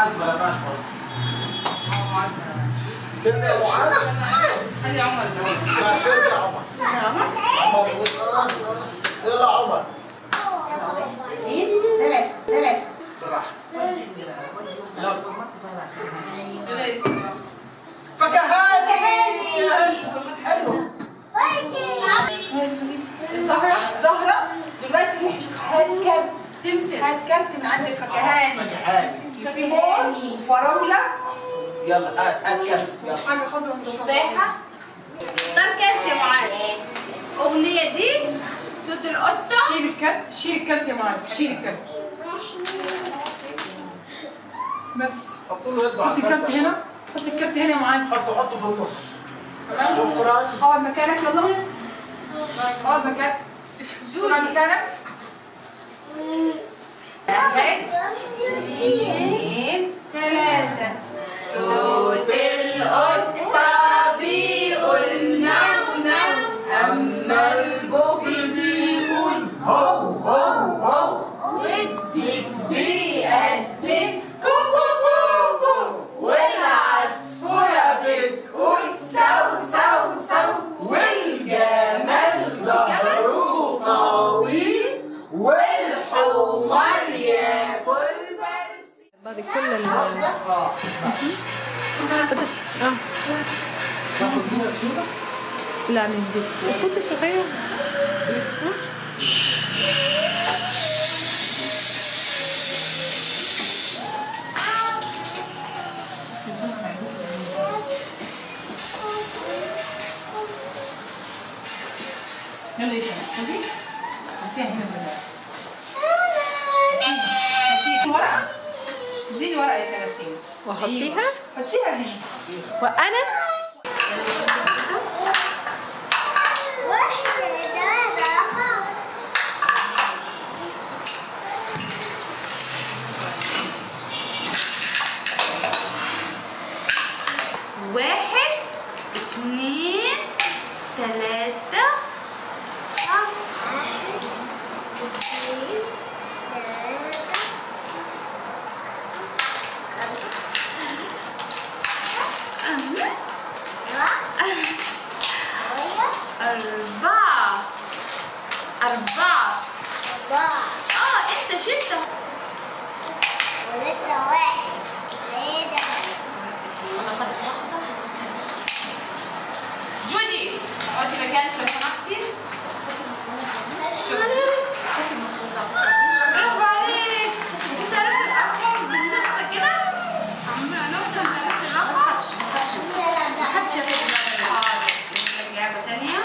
معاذ ما لقاش برضه ترمي يا معاذ خلي عمر ده لا شرب يا عمر عمر يلا عمر اثنين ثلاثة ثلاثة صراحة يلا يا سيدي فكهاني حلو الزهرة الزهرة دلوقتي هتكرت سمسم هتكرت من عند الفكهاني فكهاني في موز وفراولة يلا هات هات كلب يلا حاجة خضرا تفاحة اختار كارت يا معاذ الأغنية دي صوت القطة شيل الكرت شيل الكرت يا معاذ شيل الكرت بس حطوا له يده على حط الكرت هنا حط الكرت هنا يا معاذ حطه حطه في النص شكرا اقعد مكانك يلا اقعد مكانك جودي. اقعد مكانك واحد اثنين ثلاثة صوت القطة بيقول نو نو أما البوبي بيقول هو هو هو والديك بيأذن كو كو كو كو والعصفورة بتقول سو سو سو والجمل ظهره طويل والحمار ياكل برسي بعد كل ال اه بتس... اه تاخد دي سيوله لا مش دي الصوت صغير يلا يا سيدي خدي هاتيها هنا دلوقتي هاتيها هاتيها ورقة اديني ورقة يا سلاسين وأحطيها؟ حطيها هنا وانا واحد اثنين ثلاثة أربعة أربعة آه أنت شلت ولسه واحد ثلاثة جودي اقعدي مكانك لو سمحتي برافو عليك انت عرفت الارقام بالنقطة كده عمرنا نوصل لعرفت الرقم محدش ياخد حاضر لعبة تانية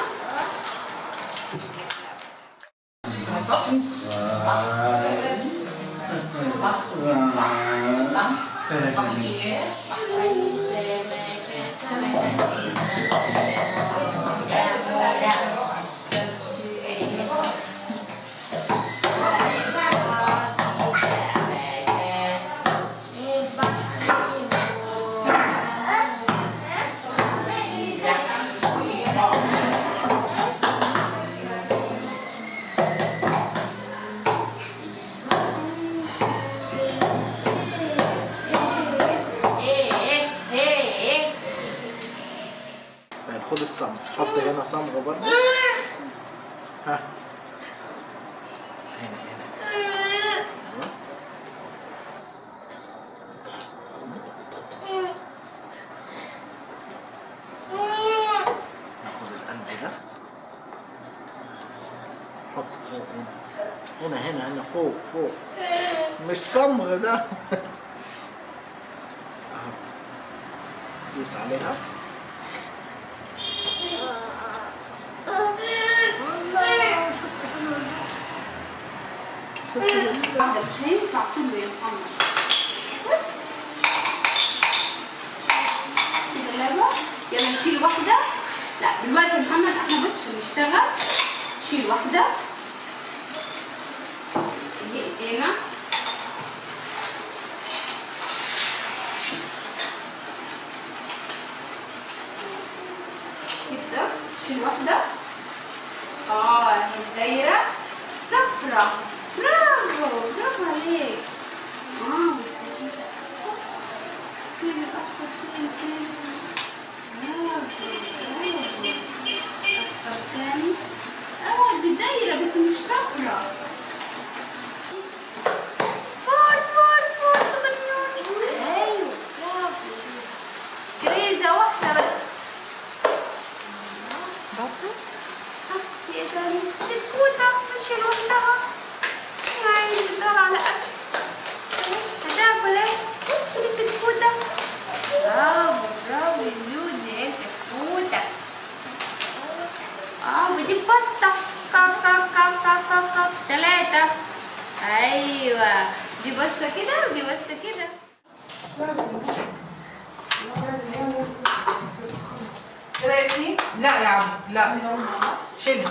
طيب خد الصمغ حط هنا صمغ برضه ها هنا هنا أيوة. ناخد القلب ده حط فوق هنا هنا هنا هنا فوق فوق مش صمغ ده اهو دوس عليها واحدة مش هينفع كله يا محمد كده يلا يلا نشيل واحدة لا دلوقتي يا محمد احنا بص عشان نشتغل شيل واحدة دي ايدينا كده شيل واحدة اه هي الدايرة صفرة برافو برافو عليك اه دي بصه كده ودي بصه كده كده يا ياسمين لا يا عم لا شيلها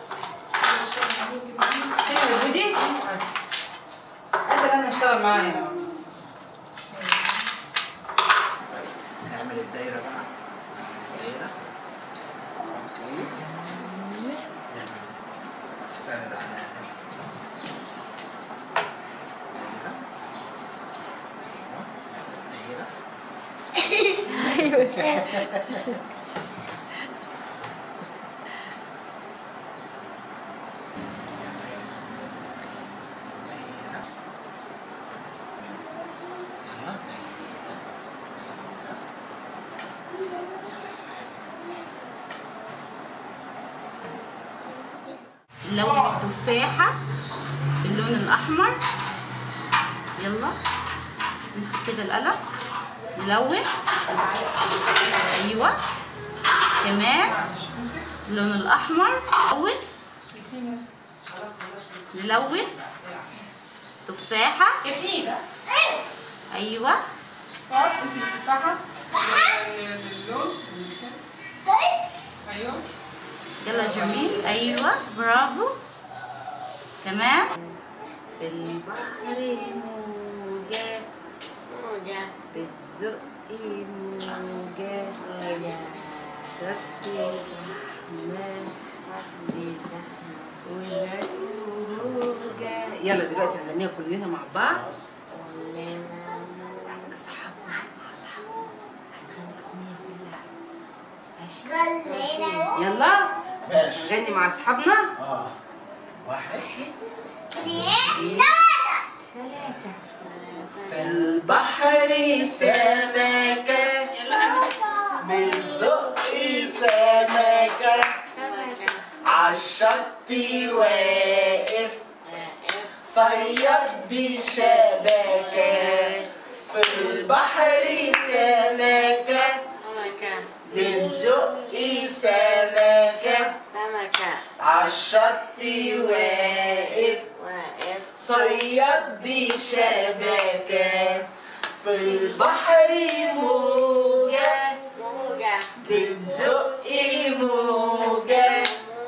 شيلها يا بودي بس انت اللي انا هشتغل معايا نعمل الدايرة بقى نعمل الدايرة كويس نعمل ساند عليها هنا دايرة ايوه نعمل دايرة دايرة يلا دايرة لون التفاحة باللون الأحمر يلا نمسك كده القلم نلون أيوة كمان اللون الأحمر نلون ياسين خلاص خلاص نلون تفاحة ياسين أيوة اقعد امسك التفاحة باللون ايوه يلا جميل أيوة برافو كمان في البحر موجة موجة بتزقي موجة شفتي لحمة يلا دلوقتي هنغنيها كلنا مع بعض اصحابنا اصحابنا هنغني الاغنيه كلها ماشي يلا ماشي نغني مع اصحابنا اه واحد ثلاثة في البحر سمكة بتزق سمكة عالشط واقف صياد بشبكة في البحر سمكة بتزق سمكة عالشط واقف صياد بشبكة في البحر موجة بتزق موجة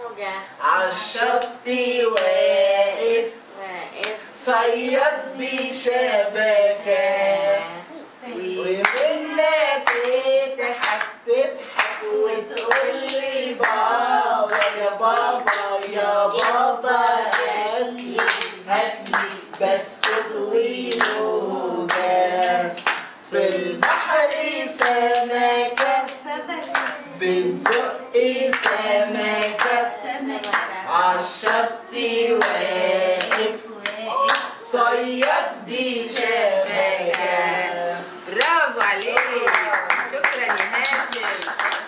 عالشط واقف صياد بشبكة ومنا تضحك تضحك وتقول لي بابا يا بابا يا بابا هاتلي هاتلي بسكوت ونوجة في البحر سمكة بتزق سمكة عالشط واقف صياد بشبكة برافو عليك شكرا يا هاشم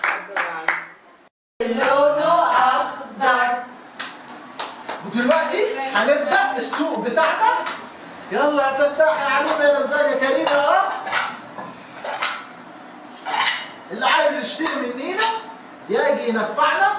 لونه اخضر ودلوقتي هنبدا السوق بتاعنا يلا يا فتاح يا علوم يا رزاق يا كريم يا رب اللي عايز يشتري مننا يجي ينفعنا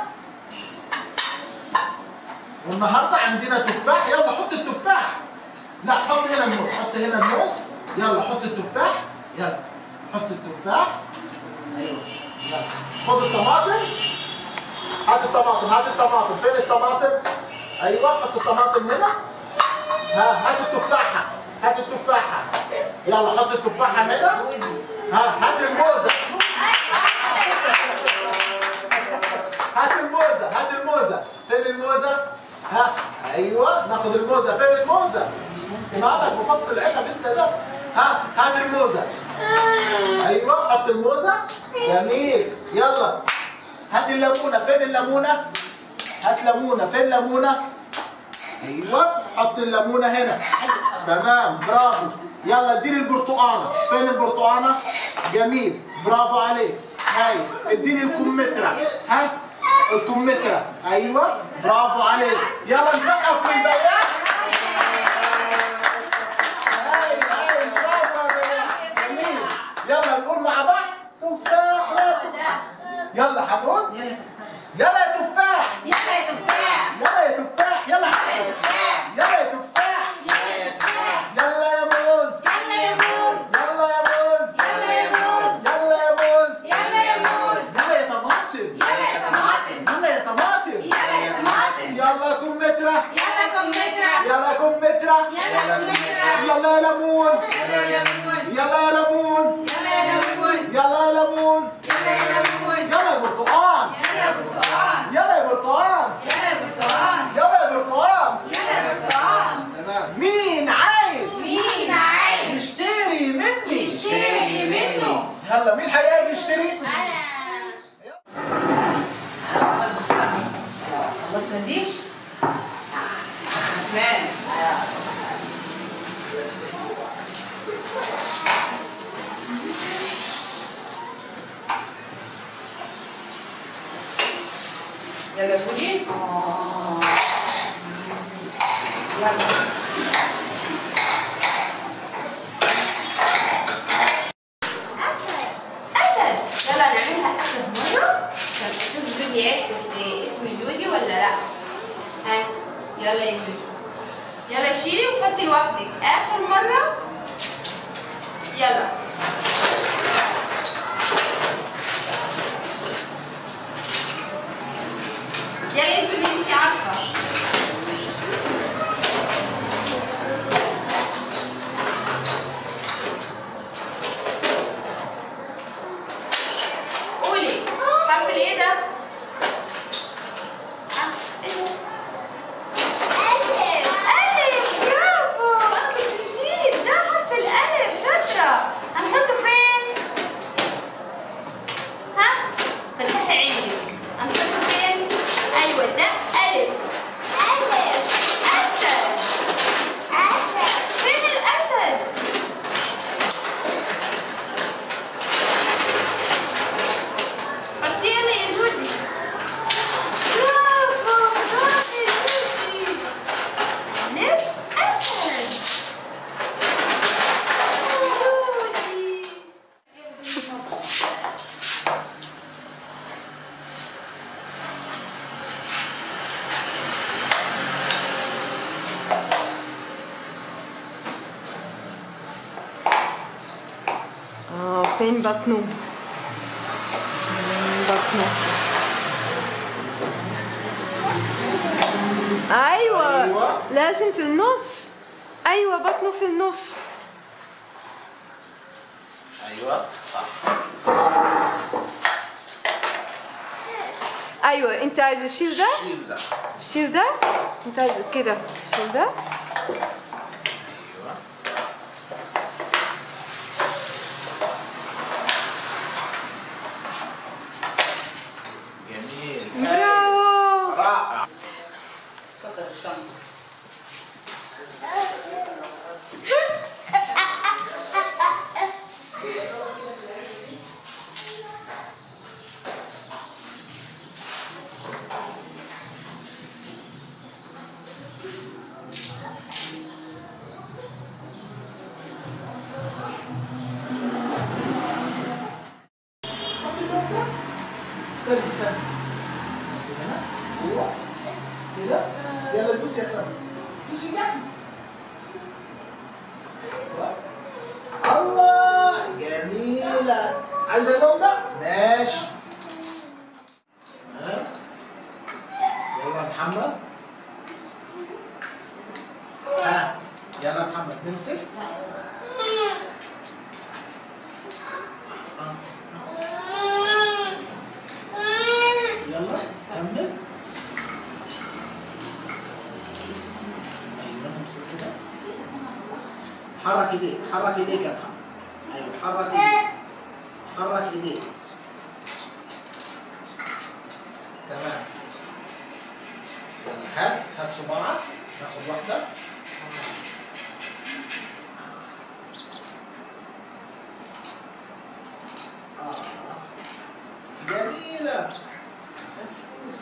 والنهارده عندنا تفاح يلا حط التفاح لا حط هنا الموز حط هنا الموز يلا حط التفاح يلا حط التفاح ايوه يلا خد الطماطم هات الطماطم هات الطماطم فين الطماطم ايوه حط الطماطم هنا ها هات التفاحه هات التفاحه يلا حط التفاحه هنا ها هات الموزه هات الموزه هات الموزه فين الموزه ها ايوه ناخد الموزه فين الموزه مالك مفصل عنب انت ده ها هات الموزه ايوه حط الموزه جميل يلا هات الليمونه فين الليمونه هات ليمونه فين ليمونه ايوه حط الليمونه هنا تمام برافو يلا اديني البرتقانه فين البرتقانه جميل برافو عليك هاي اديني الكمثرى ها الكمثرى ايوه برافو عليك يلا نسقف للبياع هاي هاي برافو يا بياع جميل يلا نقول مع بعض تفاح يا تفاح يلا حمود يلا يا تفاح يلا يا تفاح يلا يا تفاح يلا يا تفاح يلا يا تفاح يلا يا تفاح يلا يا تفاح يلا يا يلا يا ليمون يلا يا ليمون يلا يا ليمون يلا يا ليمون يلا يا ليمون يلا يا ليمون يلا يا برتقال يلا يا برتقال يلا يا برتقال يلا يا برتقال يلا يا برتقال يلا يا برتقال تمام مين عايز مين عايز يشتري مني يشتري منه يلا مين هيجي يشتري انا خلاص استنى. خلصنا دي كمان يلا بودي يلا أسد يلا نعملها آخر مرة عشان أشوف جودي عرفت اسم جودي ولا لأ ها يلا يا جودي يلا شيلي وحطي لوحدك آخر مرة يلا يلا يا جودي انتي عارفة قولي حرف الايه ده؟ آه، إيه ده؟ ألف ألف برافو أنا كنت نسيت ده حرف الألف شاطرة هنحطه فين؟ ها؟ فتحي عينك هنحطه فين؟ أيوه ده ألف ألف أسد أسد فين الأسد؟ حطيه هنا يا جودي برافو برافو يا جودي نف أسد جودي اه فين بطنه مم، بطنه ايوه أيوة. لازم في النص ايوه بطنه في النص ايوه صح ايوه انت عايز الشيل ده شيل ده الشيل ده انت عايز كده الشيل ده ايوه جميل برافو رائع كتر الشنطة استنى استنى هنا ايوه كده يلا دوس يا سما دوسي جنب أيوة. الله جميلة عايزة اللون ده؟ ماشي تمام يلا محمد ها يلا محمد نمسك يلا كمل ايوه نمسك كده حرك ايديك حرك ايديك يا محمد ايوه حرك ايديك حرك ايديك تمام يلا هات هات صباعك ناخد واحدة آه. جميلة بس بس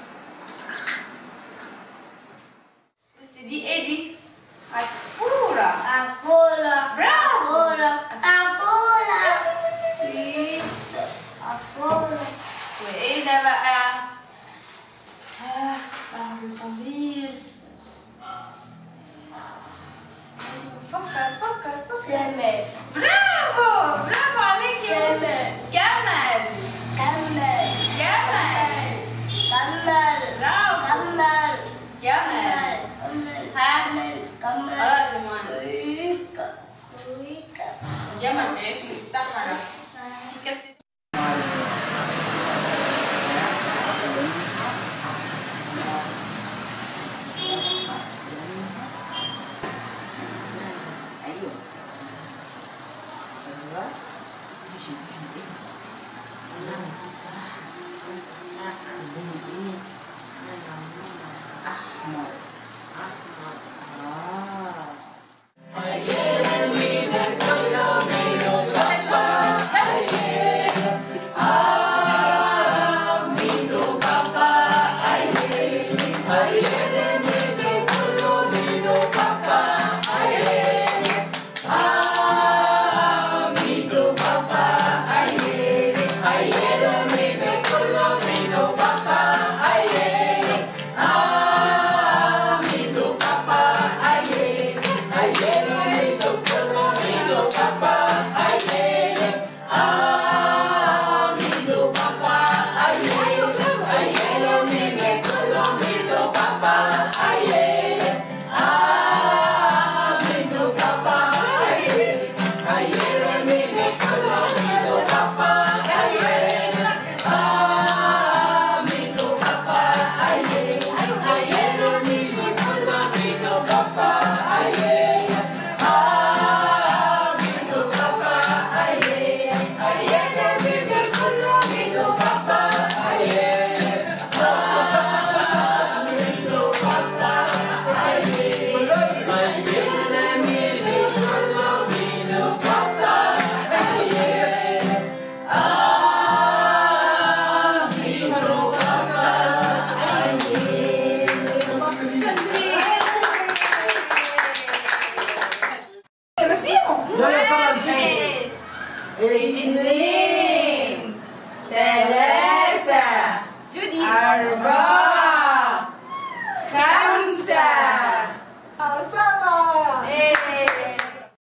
بصي دي ايه دي؟ عصفورة Afora, برافو afora, afora, سيب سيب سيب سيب سيب سيب. afora. وايه ده بقى؟ آه ظهره طويل فكر فكر فكر Seme, برافو برافو عليك يا seme, جمل camel, جمل camel, برافو camel, جمل camel, ها camel, خلاص يا معلم camel. الجمل بيعيش في الصحراء في كبسة ايوه ايوه ماشي احمر اه يلا يا ساره امسكي اثنين ثلاثة جودي أربعة